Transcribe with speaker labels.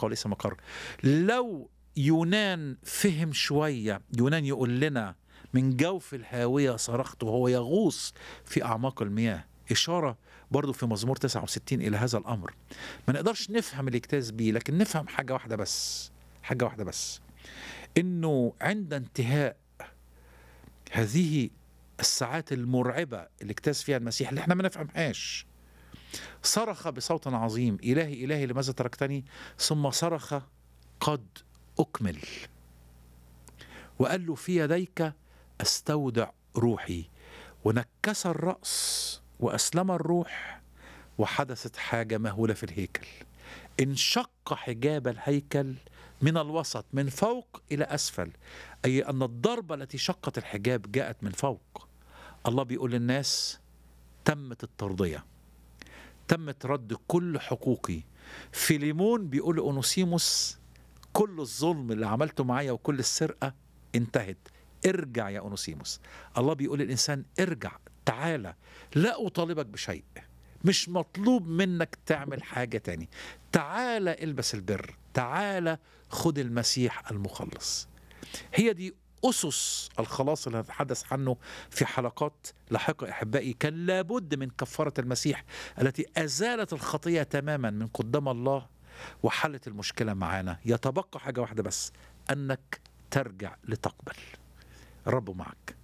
Speaker 1: حقيقة وليس مقر لو يونان فهم شوية يونان يقول لنا من جوف الهاوية صرخت وهو يغوص في أعماق المياه إشارة برضو في مزمور 69 إلى هذا الأمر ما نقدرش نفهم الاجتاز بيه لكن نفهم حاجة واحدة بس حاجة واحدة بس إنه عند انتهاء هذه الساعات المرعبة اللي اجتاز فيها المسيح اللي احنا ما نفهمهاش صرخ بصوت عظيم إلهي إلهي لماذا تركتني ثم صرخ قد أكمل وقال له في يديك أستودع روحي ونكس الرأس وأسلم الروح وحدثت حاجة مهولة في الهيكل انشق حجاب الهيكل من الوسط من فوق إلى أسفل أي أن الضربة التي شقت الحجاب جاءت من فوق الله بيقول للناس تمت الترضية تمت رد كل حقوقي فيليمون بيقول لأونوسيموس كل الظلم اللي عملته معايا وكل السرقة انتهت ارجع يا أونوسيموس الله بيقول للإنسان ارجع تعالى لا أطالبك بشيء مش مطلوب منك تعمل حاجة تاني تعالى البس البر تعالى خد المسيح المخلص هي دي أسس الخلاص اللي هنتحدث عنه في حلقات لاحقة أحبائي كان لابد من كفارة المسيح التي أزالت الخطية تماما من قدام الله وحلت المشكلة معانا يتبقى حاجة واحدة بس أنك ترجع لتقبل الرب معك